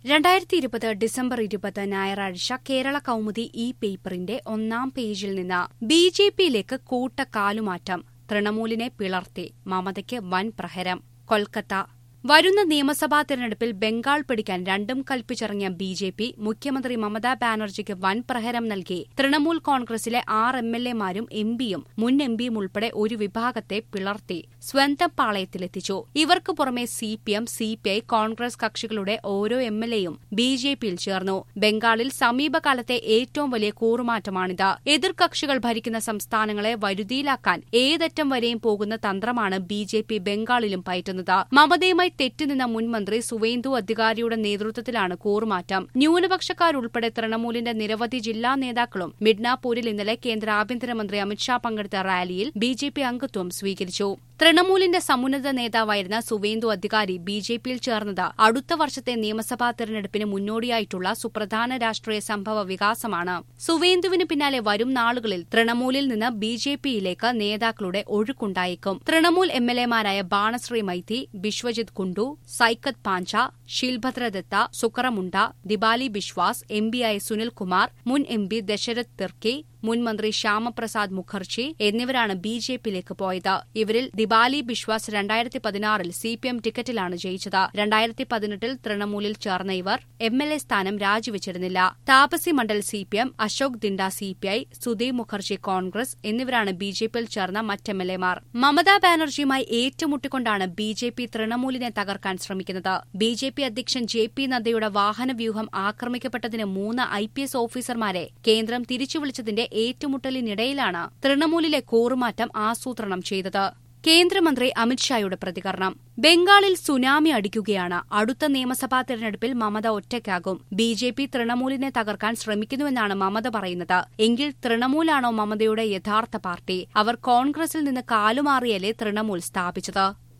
രണ്ടായിരത്തി ഇരുപത് ഡിസംബർ ഇരുപത് ഞായറാഴ്ച കേരള കൗമുദി ഈ പേപ്പറിന്റെ ഒന്നാം പേജിൽ നിന്ന് ബി ജെ പിയിലേക്ക് കൂട്ട കാലുമാറ്റം തൃണമൂലിനെ പിളർത്തി മമതയ്ക്ക് വൻ പ്രഹരം കൊൽക്കത്ത വരുന്ന നിയമസഭാ തെരഞ്ഞെടുപ്പിൽ ബംഗാൾ പിടിക്കാൻ രണ്ടും കൽപ്പിച്ചിറങ്ങിയ ബി ജെ പി മുഖ്യമന്ത്രി മമതാ ബാനർജിക്ക് വൻ പ്രഹരം നൽകി തൃണമൂൽ കോൺഗ്രസിലെ ആറ് എം എൽ എമാരും എം പിയും മുൻ എം പിയും ഉൾപ്പെടെ ഒരു വിഭാഗത്തെ പിളർത്തി സ്വന്തം പാളയത്തിലെത്തിച്ചു ഇവർക്ക് പുറമെ C P M C P I Congress കക്ഷികളുടെ ഓരോ എം എൽ എയും ബി ജെ പിയിൽ ചേർന്നു ബംഗാളിൽ സമീപകാലത്തെ ഏറ്റവും വലിയ കൂറുമാറ്റമാണിത് എതിർകക്ഷികൾ ഭരിക്കുന്ന സംസ്ഥാനങ്ങളെ വരുതിയിലാക്കാൻ ഏതറ്റം വരെയും പോകുന്ന തന്ത്രമാണ് ബി ജെ പി ബംഗാളിലും പയറ്റുന്നത് മമതയുമായി തെറ്റുനിന്ന മുൻമന്ത്രി സുവേന്ദു അധികാരിയുടെ നേതൃത്വത്തിലാണ് കൂറുമാറ്റം ന്യൂനപക്ഷക്കാരുൾപ്പെടെ തൃണമൂലിന്റെ നിരവധി ജില്ലാ നേതാക്കളും മിഡ്നാപൂരിൽ ഇന്നലെ കേന്ദ്ര ആഭ്യന്തരമന്ത്രി അമിത്ഷാ പങ്കെടുത്ത റാലിയിൽ ബി ജെ പി അംഗത്വം സ്വീകരിച്ചു തൃണമൂലിന്റെ സമുന്നത നേതാവായിരുന്ന സുവേന്ദു അധികാരി ബി ജെ പിയിൽ ചേർന്നത് അടുത്ത വർഷത്തെ നിയമസഭാ തെരഞ്ഞെടുപ്പിന് മുന്നോടിയായിട്ടുള്ള സുപ്രധാന രാഷ്ട്രീയ സംഭവ വികാസമാണ് സുവേന്ദുവിന് പിന്നാലെ വരും നാളുകളിൽ തൃണമൂലിൽ നിന്ന് ബി ജെ പിയിലേക്ക് നേതാക്കളുടെ ഒഴുക്കുണ്ടായേക്കും തൃണമൂൽ എം എൽ എമാരായ ബാണശ്രീ മൈത്തി ബിശ്വജിത് കുണ്ടു സൈക്കത്ത് പാഞ്ച ശീൽഭദ്ര ദത്ത സുക്കറമുണ്ട ദിബാലി ബിശ്വാസ് എം പിയായ സുനിൽകുമാർ മുൻ എം പി ദശരഥ് തിർക്കി മുൻ മന്ത്രി ശ്യാമപ്രസാദ് മുഖർജി എന്നിവരാണ് ബി ജെ പിയിലേക്ക് പോയത് ഇവരിൽ ദിബാലി ബിശ്വാസ് രണ്ടായിരത്തി പതിനാറിൽ സി പി എം ടിക്കറ്റിലാണ് ജയിച്ചത് രണ്ടായിരത്തി പതിനെട്ടിൽ തൃണമൂലിൽ ചേർന്ന ഇവർ എം എൽ എ സ്ഥാനം രാജിവെച്ചിരുന്നില്ല Tapasi Mondal C P M Ashok Dinda C P I Sudip Mukherjee Congress എന്നിവരാണ് ബി ജെ പിയിൽ ചേർന്ന മറ്റ് എം എൽ എമാർ മമതാ ബാനർജിയുമായി ഏറ്റുമുട്ടിക്കൊണ്ടാണ് ബി ജെ പി തൃണമൂലിനെ തകർക്കാൻ ശ്രമിക്കുന്നത് ബി ജെ പി അധ്യക്ഷൻ ജെ പി നദ്ദയുടെ വാഹനവ്യൂഹം ആക്രമിക്കപ്പെട്ടതിന് മൂന്ന് ഐ പി എസ് ഓഫീസർമാരെ കേന്ദ്രം തിരിച്ചുവിളിച്ചതിന്റെ ഏറ്റുമുട്ടലിനിടയിലാണ് തൃണമൂലിലെ കൂറുമാറ്റം ആസൂത്രണം ചെയ്തത് കേന്ദ്രമന്ത്രി അമിത്ഷായുടെ പ്രതികരണം ബംഗാളിൽ സുനാമി അടിക്കുകയാണ് അടുത്ത നിയമസഭാ തെരഞ്ഞെടുപ്പിൽ മമത ഒറ്റയ്ക്കാകും ബി ജെ പി തൃണമൂലിനെ തകർക്കാൻ ശ്രമിക്കുന്നുവെന്നാണ് മമത പറയുന്നത് എങ്കിൽ തൃണമൂലാണോ മമതയുടെ യഥാർത്ഥ പാർട്ടി അവർ കോൺഗ്രസിൽ നിന്ന് കാലുമാറിയല്ലേ തൃണമൂൽ സ്ഥാപിച്ചത്